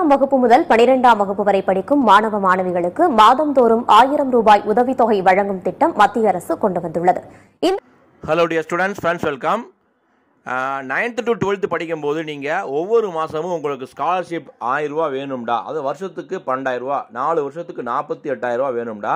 ஒன்றாம் வகுப்பு முதல் பனிரெண்டாம் வகுப்பு வரை படிக்கும் மாணவ மாணவிகளுக்கு மாதந்தோறும் ஆயிரம் ரூபாய் உதவித்தொகை வழங்கும் திட்டம் மத்திய அரசு கொண்டு வந்துள்ளது இந்த hello dear students friends welcome ninth to twelfth படிக்கும்போது நீங்கள் ஒவ்வொரு மாதமும் உங்களுக்கு ஸ்காலர்ஷிப் ஆயிரரூவா வேணும்டா அது வருஷத்துக்கு பன்னெண்டாயிரரூவா நாலு வருஷத்துக்கு நாற்பத்தி எட்டாயிரரூவா வேணும்டா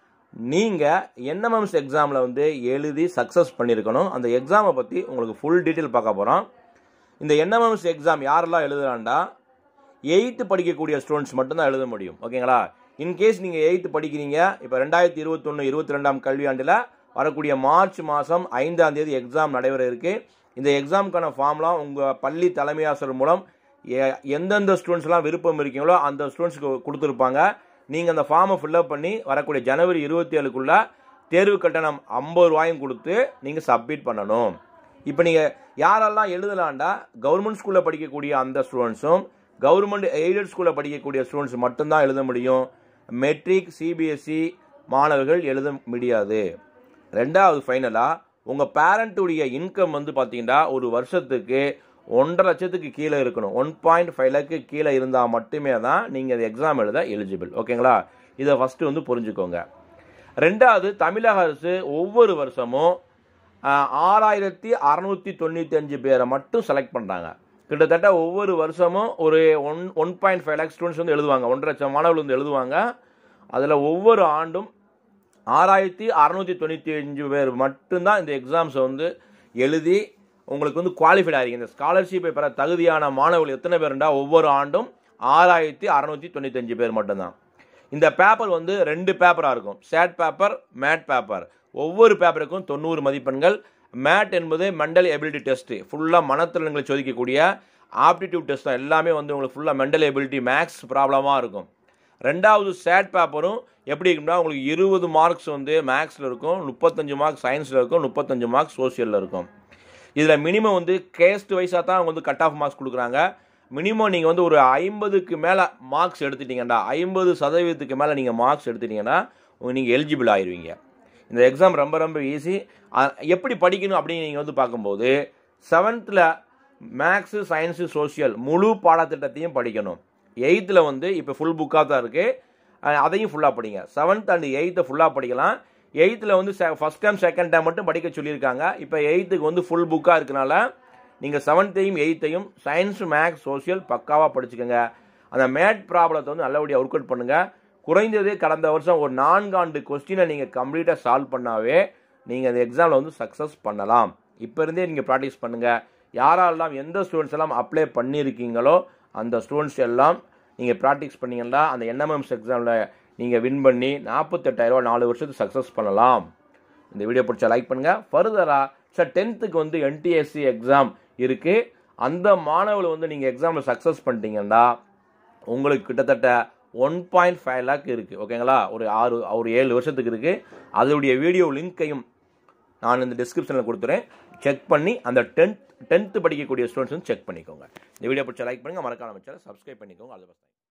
நீங்கள் என்எம்எம்ஸ் எக்ஸாமில் வந்து எழுதி சக்ஸஸ் பண்ணியிருக்கணும் அந்த எக்ஸாமை பற்றி உங்களுக்கு ஃபுல் டீட்டெயில் பார்க்க போகிறோம் இந்த என்எம்எம்ஸ் எக்ஸாம் யாரெல்லாம் எழுதுறாண்டா எயித்து படிக்கக்கூடிய ஸ்டூடெண்ட்ஸ் மட்டும்தான் எழுத முடியும் ஓகேங்களா இன்கேஸ் நீங்கள் எயித்து படிக்கிறீங்க இப்போ ரெண்டாயிரத்தி இருபத்தொன்று இருபத்தி ரெண்டாம் கல்வியாண்டில் வரக்கூடிய மார்ச் மாதம் ஐந்தாம் தேதி எக்ஸாம் நடைபெற இருக்கு இந்த எக்ஸாமுக்கான ஃபார்ம்லாம் உங்கள் பள்ளி தலைமை ஆசிரியர் மூலம் எ- எந்தெந்த ஸ்டூடெண்ட்ஸ்லாம் விருப்பம் இருக்கீங்களோ அந்த ஸ்டூடெண்ட்ஸ்க்கு கொடுத்துருப்பாங்க நீங்கள் அந்த ஃபார்மை ஃபில்அப் பண்ணி வரக்கூடிய ஜனவரி இருபத்தி ஏழுக்குள்ள தேர்வு கட்டணம் ஐம்பது ரூபாயும் கொடுத்து நீங்கள் சப்மிட் பண்ணணும் இப்போ நீங்கள் யாரெல்லாம் எழுதலாண்டா கவர்மெண்ட் ஸ்கூலில் படிக்கக்கூடிய அந்த ஸ்டூடெண்ட்ஸும் கவர்மெண்ட் எய்டட் ஸ்கூலில் படிக்கக்கூடிய ஸ்டூடெண்ட்ஸ் மட்டும்தான் எழுத முடியும் மெட்ரிக் சிபிஎஸ்சி மாணவர்கள் எழுத முடியாது ரெண்டாவது ஃபைனலாக உங்கள் பேரண்ட்டுடைய இன்கம் வந்து பார்த்தீங்கன்னா ஒரு வருஷத்துக்கு ஒன்றரை லட்சத்துக்கு கீழே இருக்கணும் ஒன் பாயிண்ட் ஃபைவ் லேக்கு கீழே இருந்தால் மட்டுமே தான் நீங்கள் அந்த எக்ஸாம் எழுத எலிஜிபிள் ஓகேங்களா இதை ஃபஸ்ட்டு வந்து புரிஞ்சுக்கோங்க ரெண்டாவது தமிழக அரசு ஒவ்வொரு வருஷமும் ஆஹ், ஆறாயிரத்தி அறநூற்றி தொண்ணூற்றி அஞ்சு பேரை மட்டும் செலக்ட் பண்ணுறாங்க கிட்டத்தட்ட ஒவ்வொரு வருஷமும் ஒரு one one point five lakh students வந்து எழுதுவாங்க ஒன்றரை லட்சம் மாணவர்கள் வந்து எழுதுவாங்க அதில் ஒவ்வொரு ஆண்டும் ஆறாயிரத்தி அறநூற்றி தொண்ணூற்றி அஞ்சு பேர் மட்டும்தான் இந்த எக்ஸாம்ஸை வந்து எழுதி உங்களுக்கு வந்து குவாலிஃபைட் ஆகிறீங்க இந்த ஸ்காலர்ஷிப்பை பெற தகுதியான மாணவர்கள் எத்தனை பேருண்டா ஒவ்வொரு ஆண்டும் ஆறாயிரத்தி அறநூற்றி தொண்ணூத்தஞ்சு பேர் மட்டும்தான் இந்த பேப்பர் வந்து ரெண்டு பேப்பராக இருக்கும் சேட் பேப்பர் மேட் பேப்பர் ஒவ்வொரு பேப்பருக்கும் தொண்ணூறு மதிப்பெண்கள் மேட் என்பது மெண்டல் எபிலிட்டி டெஸ்ட் ஃபுல்லாக மனத்திறன்களை சோதிக்கக்கூடிய ஆப்டிடியூட் டெஸ்ட் தான் எல்லாமே வந்து உங்களுக்கு ஃபுல்லாக மெண்டல் எபிலிட்டி மேக்ஸ் ப்ராப்ளமாக இருக்கும் ரெண்டாவது சேட் பேப்பரும் எப்படி இருக்கும்னா உங்களுக்கு இருபது மார்க்ஸ் வந்து மேக்ஸில் இருக்கும் முப்பத்தஞ்சு மார்க்ஸ் சயின்ஸில் இருக்கும் முப்பத்தஞ்சு மார்க்ஸ் சோஷியலில் இருக்கும் இதில் மினிமம் வந்து கேஸ்ட் வைஸாக தான் அவங்க வந்து கட் ஆஃப் மார்க்ஸ் கொடுக்குறாங்க மினிமம் நீங்கள் வந்து ஒரு ஐம்பதுக்கு மேலே மார்க்ஸ் எடுத்துட்டீங்கன்னா ஐம்பது சதவீதத்துக்கு மேலே நீங்கள் மார்க்ஸ் எடுத்துட்டீங்கன்னா நீங்கள் எலிஜிபிள் ஆயிருவீங்க இந்த எக்ஸாம் ரொம்ப ரொம்ப ஈஸி எப்படி படிக்கணும் அப்படின்னு நீங்கள் வந்து பார்க்கும்போது செவன்த்தில் மேக்ஸு சயின்ஸு சோஷியல் முழு பாடத்திட்டத்தையும் படிக்கணும் எயித்தில் வந்து இப்போ ஃபுல் புக்காக தான் இருக்குது அதையும் ஃபுல்லாக படிங்க செவன்த் அண்ட் எயித்தை ஃபுல்லாக படிக்கலாம் எயித்தில் வந்து ஃபஸ்ட் டைம் செகண்ட் டைம் மட்டும் படிக்க சொல்லியிருக்காங்க இப்போ எயித்துக்கு வந்து ஃபுல் புக்காக இருக்கனால நீங்கள் செவன்த்தையும் எயித்தையும் சயின்ஸ் மேக்ஸ் சோஷியல் பக்காவாக படிச்சுக்கோங்க அந்த மேட் ப்ராப்ளத்தை வந்து நல்லபடியாக ஒர்க் அவுட் பண்ணுங்கள் குறைந்தது கடந்த வருஷம் ஒரு நான்காண்டு கொஸ்டினை நீங்கள் கம்ப்ளீட்டாக சால்வ் பண்ணாவே நீங்கள் அந்த எக்ஸாமில் வந்து சக்ஸஸ் பண்ணலாம் இப்போ இருந்தே நீங்கள் ப்ராக்டிஸ் பண்ணுங்கள் யாரெல்லாம் எந்த ஸ்டூடெண்ட்ஸ் எல்லாம் அப்ளை பண்ணியிருக்கீங்களோ அந்த ஸ்டூடெண்ட்ஸ் எல்லாம் நீங்கள் ப்ராக்டிஸ் பண்ணீங்கன்னா அந்த என்எம்எம்ஸ் எக்ஸாமில் நீங்கள் வின் பண்ணி நாற்பத்தெட்டாயிரரூவா நாலு வருஷத்துக்கு சக்ஸஸ் பண்ணலாம் இந்த வீடியோ பிடிச்சா லைக் பண்ணுங்கள் ஃபர்தராக சார் டென்த்துக்கு வந்து என்டிஎஸ்சி எக்ஸாம் இருக்குது அந்த மாணவர்கள் வந்து நீங்கள் எக்ஸாமில் சக்ஸஸ் பண்ணிட்டீங்கன்னா உங்களுக்கு கிட்டத்தட்ட ஒன் பாயிண்ட் ஃபைவ் லேக் இருக்குது ஓகேங்களா ஒரு ஆறு ஒரு ஏழு வருஷத்துக்கு இருக்குது அதோடைய வீடியோ லிங்க்கையும் நான் இந்த டிஸ்கிரிப்ஷனில் கொடுத்துறேன் செக் பண்ணி அந்த டென்த் டென்த்து படிக்கக்கூடிய ஸ்டூடெண்ட்ஸ் வந்து செக் பண்ணிக்கோங்க இந்த வீடியோ பிடிச்சா லைக் பண்ணுங்கள் மறக்காம சேனல் சப்ஸ்கிரைப் பண்ணிக்கோங்க அது